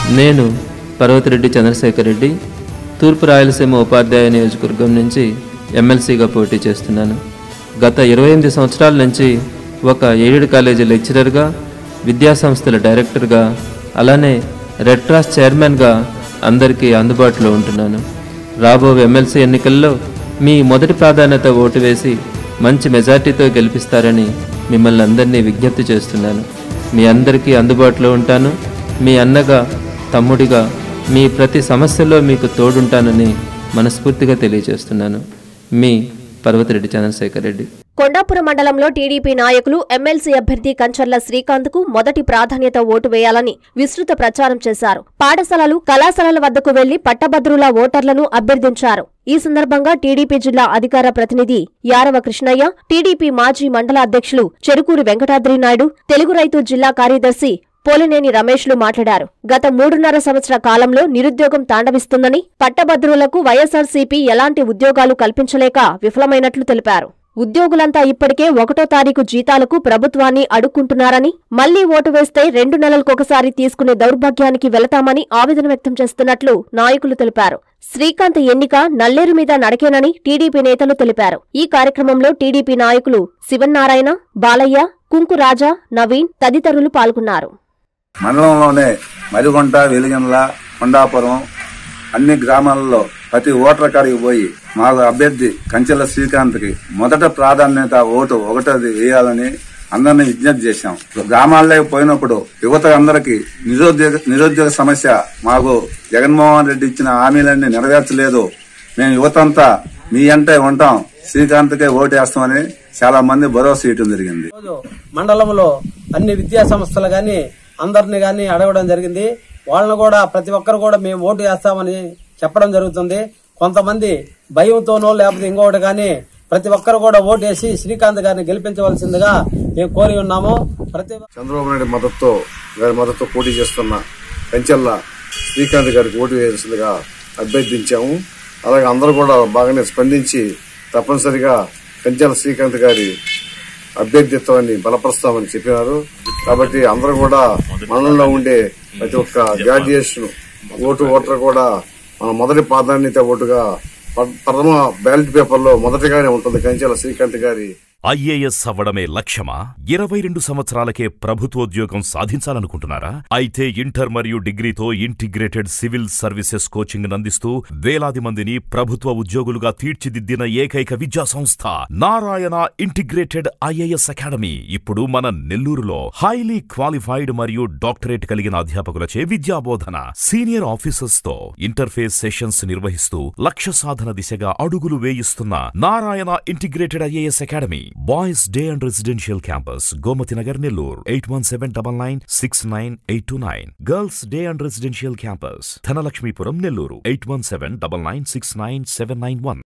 నేను పర్వతిరెడ్డి చంద్రశేఖర్ రెడ్డి తూర్పు రాయలసీమ ఉపాధ్యాయ నియోజకవర్గం నుంచి ఎమ్మెల్సీగా పోటీ చేస్తున్నాను గత ఇరవై ఎనిమిది సంవత్సరాల నుంచి ఒక ఎయిడెడ్ కాలేజీ లెక్చరర్గా విద్యాసంస్థల డైరెక్టర్గా అలానే రెడ్ క్రాస్ చైర్మన్గా అందరికీ అందుబాటులో ఉంటున్నాను రాబో ఎమ్మెల్సీ ఎన్నికల్లో మీ మొదటి ప్రాధాన్యత ఓటు వేసి మంచి మెజార్టీతో గెలిపిస్తారని మిమ్మల్ని అందరినీ విజ్ఞప్తి చేస్తున్నాను మీ అందరికీ అందుబాటులో ఉంటాను మీ అన్నగా తమ్ముడిగా మీ ప్రతి సమస్యలో మీకు తోడుంటానని మనస్ఫూర్తిగా తెలియజేస్తున్నాను మీ పర్వతిరెడ్డి చంద్రశేఖర్ రెడ్డి కొండాపురం మండలంలో టీడీపీ నాయకులు ఎమ్మెల్సీ అభ్యర్థి కంచర్ల శ్రీకాంత్ కు మొదటి ప్రాధాన్యత ఓటు వేయాలని విస్తృత ప్రచారం చేశారు పాఠశాలలు కళాశాలల వద్దకు వెళ్లి పట్టభద్రుల ఓటర్లను అభ్యర్థించారు ఈ సందర్భంగా టీడీపీ జిల్లా అధికార ప్రతినిధి యారవ కృష్ణయ్య టీడీపీ మాజీ మండల అధ్యక్షులు చెరుకూరి వెంకటాద్రి నాయుడు తెలుగు రైతు జిల్లా కార్యదర్శి పోలినేని రమేష్లు మాట్లాడారు గత మూడున్నర సంవత్సర కాలంలో నిరుద్యోగం తాండవిస్తుందని పట్టభద్రులకు వైఎస్ఆర్సీపీ ఎలాంటి ఉద్యోగాలు కల్పించలేక విఫలమైనట్లు తెలిపారు ఉద్యోగులంతా ఇప్పటికే ఒకటో తారీఖు జీతాలకు ప్రభుత్వాన్ని అడుక్కుంటున్నారని మళ్లీ ఓటు వేస్తే రెండు నెలలకొకసారి తీసుకునే దౌర్భాగ్యానికి వెళతామని ఆవేదన వ్యక్తం చేస్తున్నట్లు నాయకులు తెలిపారు శ్రీకాంత్ ఎన్నిక నల్లేరు మీద నడకేనని టీడీపీ నేతలు తెలిపారు ఈ కార్యక్రమంలో టీడీపీ నాయకులు శివన్నారాయణ బాలయ్య కుంకు రాజా నవీన్ తదితరులు పాల్గొన్నారు మండలంలోనే మరిగొంట వెలిగండ్ల కొండాపురం అన్ని గ్రామాలలో ప్రతి ఓటర్ కాడికి పోయి మాకు అభ్యర్థి కంచెల శ్రీకాంత్కి మొదట ప్రాధాన్యత ఓటు ఒకటది వేయాలని అందరినీ విజ్ఞప్తి చేశాం గ్రామాల్లోకి పోయినప్పుడు యువత అందరికి నిరుద్యోగ నిరుద్యోగ సమస్య మాకు జగన్మోహన్ రెడ్డి ఇచ్చిన హామీలన్నీ నెరవేర్చలేదు మేము యువతంతా మీ అంటే ఉంటాం శ్రీకాంత్కే ఓటేస్తామని చాలా మంది భరోసా ఇవ్వడం జరిగింది రోజు మండలంలో అన్ని విద్యా సంస్థలు గాని అందరిని గాని అడగడం జరిగింది వాళ్ళని కూడా ప్రతి ఒక్కరు కూడా మేము ఓటు వేస్తామని చెప్పడం జరుగుతుంది కొంతమంది భయంతోనో లేకపోతే ఇంకొకటి గాని ప్రతి ఒక్కరు కూడా ఓటు వేసి శ్రీకాంత్ గారిని గెలిపించవలసిందిగా మేము కోరి ఉన్నాము ప్రతి చంద్రబాబు నాయుడు మద్దతుతో గారి మద్దతుతో పోటీ చేస్తున్న పెంచెల్ల శ్రీకాంత్ గారికి ఓటు వేయాల్సిందిగా అభ్యర్థించాము అలాగే అందరూ కూడా బాగానే స్పందించి తప్పనిసరిగా పెంచెల్ల శ్రీకాంత్ గారి అభ్యర్థిత్వాన్ని బలపరుస్తామని చెప్పినారు కాబట్టి అందరూ కూడా మనలో ఉండే ప్రతి ఒక్క గ్రాడ్యుయేషన్ ఓటు ఓటర్ కూడా మన మొదటి ప్రాధాన్యత ఓటుగా ప్ర- ప్రథమ బ్యాలెట్ పేపర్లో మొదటిగానే ఉంటుంది కంచెల శ్రీకాంత్ గారి ఐఏఎస్ అవ్వడమే లక్ష్యమా ఇరవై రెండు సంవత్సరాలకే ప్రభుత్వోద్యోగం సాధించాలనుకుంటున్నారా అయితే ఇంటర్ మరియు డిగ్రీతో ఇంటిగ్రేటెడ్ సివిల్ సర్వీసెస్ కోచింగ్ అందిస్తూ వేలాది మందిని ప్రభుత్వ ఉద్యోగులుగా తీర్చిదిద్దిన ఏకైక విద్యా సంస్థ నారాయణ ఇంటిగ్రేటెడ్ ఐఏఎస్ అకాడమీ ఇప్పుడు మన నెల్లూరులో హైలీ క్వాలిఫైడ్ మరియు డాక్టరేట్ కలిగిన అధ్యాపకులచే విద్యాబోధన సీనియర్ ఆఫీసర్స్ తో ఇంటర్ఫేస్ సెషన్స్ నిర్వహిస్తూ లక్ష్య సాధన దిశగా అడుగులు వేయిస్తున్న Narayana integrated IAS academy boys day and residential campus Gomathi Nagar Nellore eight one seven double nine six nine eight two nine girls day and residential campus Dhanalakshmipuram Nellore eight one seven double nine six nine seven nine one